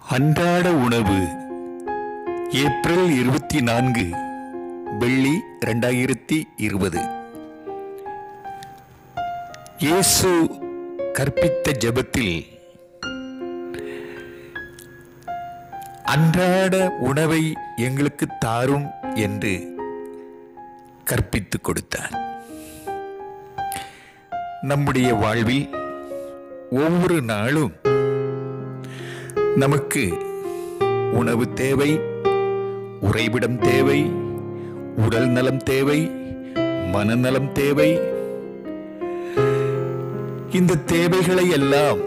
அன்றாட உணவு ஏப்ரல் இருபத்தி நான்கு வெள்ளி இரண்டாயிரத்தி இருபது இயேசு கற்பித்த ஜெபத்தில் அன்றாட உணவை எங்களுக்கு தாரும் என்று கற்பித்துக் கொடுத்தார் நம்முடைய வாழ்வில் ஒவ்வொரு நாளும் நமக்கு உணவு தேவை உறைவிடம் தேவை உடல் நலம் தேவை மனநலம் தேவை இந்த தேவைகளை எல்லாம்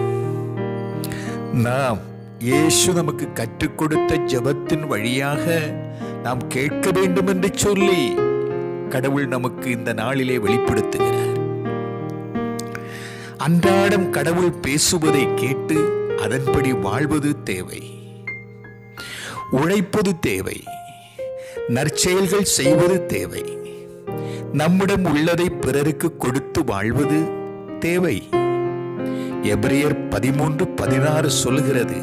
நாம் இயேசு நமக்கு கற்றுக் கொடுத்த ஜெபத்தின் வழியாக நாம் கேட்க வேண்டும் என்று சொல்லி கடவுள் நமக்கு இந்த நாளிலே வெளிப்படுத்துகிறார் அன்றாடம் கடவுள் பேசுவதை கேட்டு அதன்படி வாழ்வது தேவை உழைப்பது தேவை நற்செயல்கள் செய்வது தேவை நம்மிடம் உள்ளதை பிறருக்கு கொடுத்து வாழ்வது தேவை எபிரியர் பதிமூன்று பதினாறு சொல்கிறது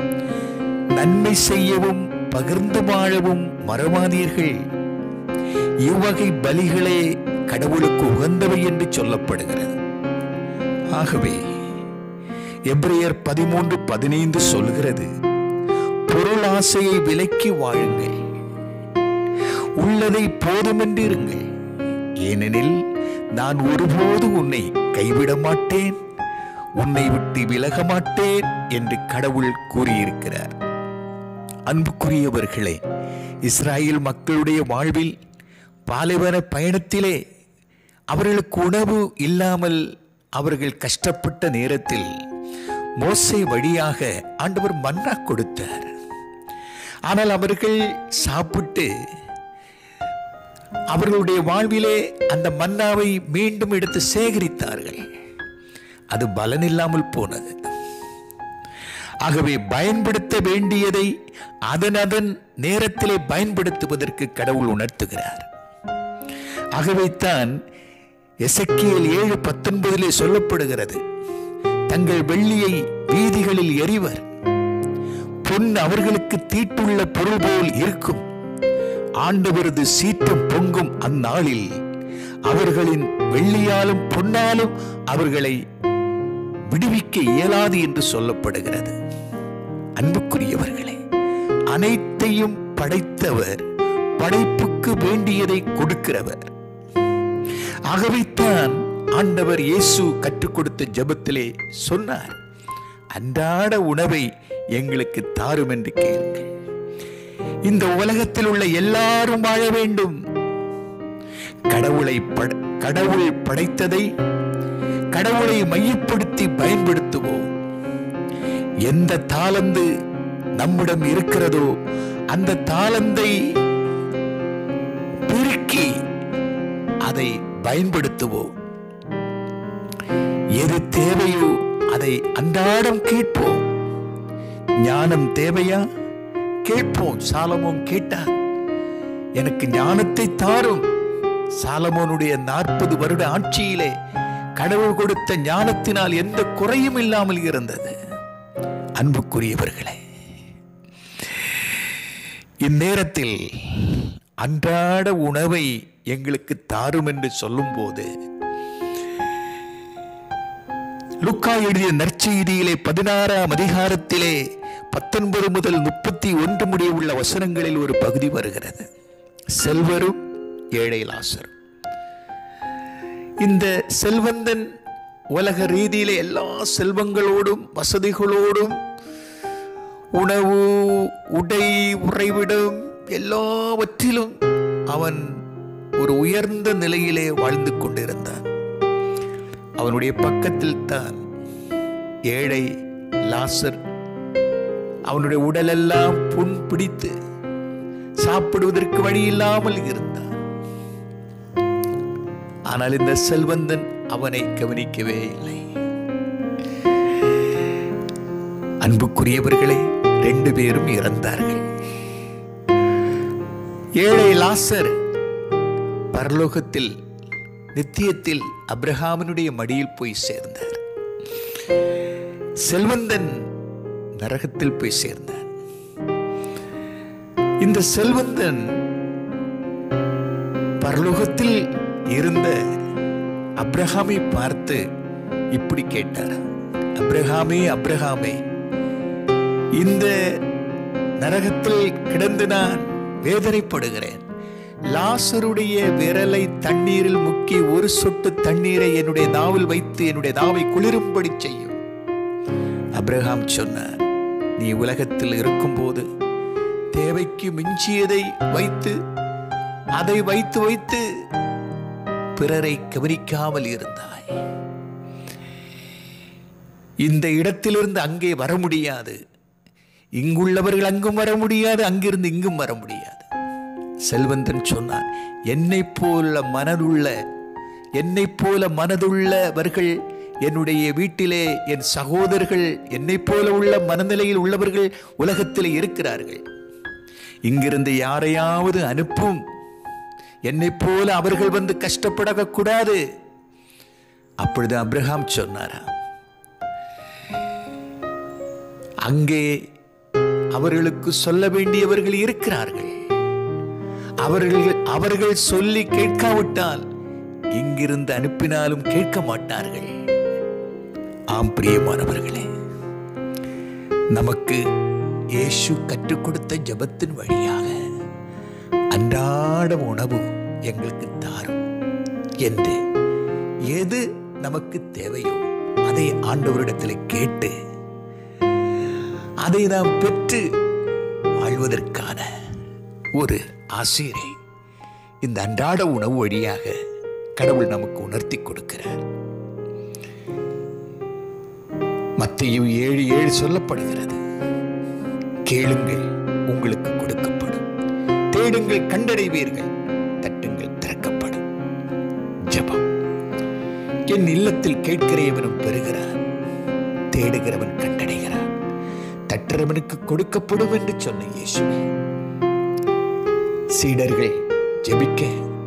நன்மை செய்யவும் பகிர்ந்து வாழவும் மறவாதீர்கள் இவ்வகை பலிகளே கடவுளுக்கு உகந்தவை என்று சொல்லப்படுகிறது ஆகவே எபிரியர் பதிமூன்று பதினைந்து சொல்கிறது பொருள் ஆசையை விலக்கி வாழுங்கள் உள்ளதை போதுமென்று இருங்கள் ஏனெனில் நான் ஒருபோது உன்னை கைவிட மாட்டேன் உன்னை விட்டு விலக மாட்டேன் என்று கடவுள் கூறியிருக்கிறார் அன்புக்குரியவர்களே இஸ்ராயேல் மக்களுடைய வாழ்வில் பாலைவன பயணத்திலே அவர்களுக்கு உணவு இல்லாமல் அவர்கள் கஷ்டப்பட்ட நேரத்தில் மோசை வழியாக ஆண்டவர் மன்னா கொடுத்தார் ஆனால் அவர்கள் சாப்பிட்டு அவர்களுடைய வாழ்விலே அந்த மன்னாவை மீண்டும் எடுத்து சேகரித்தார்கள் அது பலனில்லாமல் போனது ஆகவே பயன்படுத்த வேண்டியதை அதன் அதன் நேரத்திலே பயன்படுத்துவதற்கு கடவுள் உணர்த்துகிறார் ஆகவே தான் எசக்கியல் ஏழு பத்தொன்பதிலே சொல்லப்படுகிறது தங்கள் வெள்ளியை வீதிகளில் எறிவர் பொன் அவர்களுக்கு தீட்டுள்ள பொருள் போல் இருக்கும் ஆண்டவரது சீற்றம் பொங்கும் அந்நாளில் அவர்களின் வெள்ளியாலும் பொன்னாலும் அவர்களை விடுவிக்க இயலாது என்று சொல்லப்படுகிறது அன்புக்குரியவர்களே அனைத்தையும் படைத்தவர் படைப்புக்கு வேண்டியதை கொடுக்கிறவர் ஆகவேத்தான் ஆண்டவர் இயேசு கற்றுக் கொடுத்த ஜெபத்திலே சொன்னார் அன்றாட உணவை எங்களுக்கு தாரும் என்று கேளுங்கள் இந்த உலகத்தில் உள்ள எல்லாரும் வாழ வேண்டும் கடவுளை பட- கடவுள் படைத்ததை கடவுளை மையப்படுத்தி பயன்படுத்துவோம் எந்த தாளந்து நம்மிடம் இருக்கிறதோ அந்த தாளந்தை பெருக்கி அதை பயன்படுத்துவோம் எது தேவையோ அதை அன்றாடம் கேட்போம் ஞானம் தேவையா கேட்போம் சாலமோன் கேட்டார் எனக்கு ஞானத்தை தாரும் சாலமோனுடைய நாற்பது வருட ஆட்சியிலே கடவுள் கொடுத்த ஞானத்தினால் எந்த குறையும் இல்லாமல் இருந்தது அன்புக்குரியவர்களே இந்நேரத்தில் அன்றாட உணவை எங்களுக்கு தாரும் என்று சொல்லும்போது லுக்கா எழுதிய நற்செய்தியிலே பதினாறாம் அதிகாரத்திலே பத்தொன்பது முதல் முப்பத்தி ஒன்று முடிய உள்ள வசனங்களில் ஒரு பகுதி வருகிறது செல்வரும் ஏழை லாசரும் இந்த செல்வந்தன் உலக ரீதியிலே எல்லா செல்வங்களோடும் வசதிகளோடும் உணவு உடை உறைவிடம் எல்லாவற்றிலும் அவன் ஒரு உயர்ந்த நிலையிலே வாழ்ந்து கொண்டிருந்தான் அவனுடைய பக்கத்தில் தான் ஏழை லாசர் அவனுடைய உடலெல்லாம் புண் பிடித்து சாப்பிடுவதற்கு வழி இல்லாமல் இருந்தான் ஆனால் இந்த செல்வந்தன் அவனை கவனிக்கவே இல்லை அன்புக்குரியவர்களே ரெண்டு பேரும் இறந்தார்கள் ஏழை லாசர் பரலோகத்தில் நித்தியத்தில் அப்ரஹாமனுடைய மடியில் போய் சேர்ந்தார் செல்வந்தன் நரகத்தில் போய் சேர்ந்தான் இந்த செல்வந்தன் பரலோகத்தில் இருந்த அப்ரஹாமை பார்த்து இப்படி கேட்டார் அப்ரஹாமே அப்ரஹாமே இந்த நரகத்தில் கிடந்து நான் வேதனைப்படுகிறேன் லாசருடைய விரலை தண்ணீரில் முக்கி ஒரு சொட்டு தண்ணீரை என்னுடைய நாவில் வைத்து என்னுடைய நாவை குளிரும்படி செய்யும் அப்ரஹாம் சொன்னார் நீ உலகத்தில் இருக்கும்போது தேவைக்கு மிஞ்சியதை வைத்து அதை வைத்து வைத்து பிறரை கவனிக்காமல் இருந்தாய் இந்த இடத்திலிருந்து அங்கே வர முடியாது இங்குள்ளவர்கள் அங்கும் வர முடியாது அங்கிருந்து இங்கும் வர முடியாது செல்வந்தன் சொன்னான் என்னை போல மனதுள்ள என்னை போல மனதுள்ளவர்கள் என்னுடைய வீட்டிலே என் சகோதரர்கள் என்னை போல உள்ள மனநிலையில் உள்ளவர்கள் உலகத்தில் இருக்கிறார்கள் இங்கிருந்து யாரையாவது அனுப்பும் என்னை போல அவர்கள் வந்து கஷ்டப்படக்கூடாது அப்பொழுது அப்ரஹாம் சொன்னாராம் அங்கே அவர்களுக்கு சொல்ல வேண்டியவர்கள் இருக்கிறார்கள் அவர்கள் அவர்கள் சொல்லி கேட்காவிட்டால் இங்கிருந்து அனுப்பினாலும் கேட்க மாட்டார்கள் ஆம் பிரியமானவர்களே நமக்கு இயேசு கற்றுக் கொடுத்த ஜபத்தின் வழியாக அன்றாட உணவு எங்களுக்கு தாரும் என்று எது நமக்கு தேவையோ அதை ஆண்டவரிடத்தில் கேட்டு அதை நாம் பெற்று வாழ்வதற்கான ஒரு ஆசிரியரை இந்த அன்றாட உணவு வழியாக கடவுள் நமக்கு உணர்த்தி கொடுக்கிறார் மத்தியும் ஏழு ஏழு சொல்லப்படுகிறது கேளுங்கள் உங்களுக்கு கொடுக்கப்படும் தேடுங்கள் கண்டடைவீர்கள் தட்டுங்கள் திறக்கப்படும் ஜபம் என் இல்லத்தில் கேட்கிறவனும் பெறுகிறான் தேடுகிறவன் கண்டடைகிறான் தட்டுறவனுக்கு கொடுக்கப்படும் என்று சொன்ன இயேசுவே சீடர்கள் ஜெபிக்க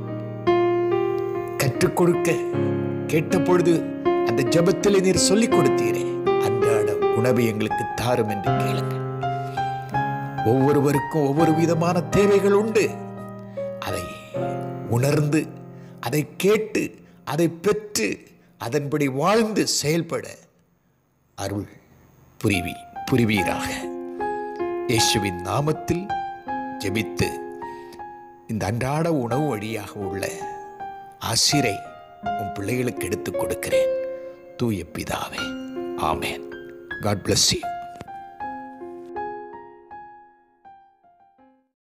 கற்றுக் கொடுக்க கேட்ட பொழுது அந்த ஜபத்தில் நீர் சொல்லிக் கொடுத்தீரே அன்றாட உணவை எங்களுக்கு தாரும் என்று கேளுங்கள் ஒவ்வொருவருக்கும் ஒவ்வொரு விதமான தேவைகள் உண்டு அதை உணர்ந்து அதை கேட்டு அதை பெற்று அதன்படி வாழ்ந்து செயல்பட அருள் புரிவி புரிவீராக இயேசுவின் நாமத்தில் ஜெபித்து இந்த அன்றாட உணவு வழியாக உள்ள ஆசிரை உன் பிள்ளைகளுக்கு எடுத்துக் கொடுக்கிறேன் தூய பிதாவே ஆமேன் காட் bless you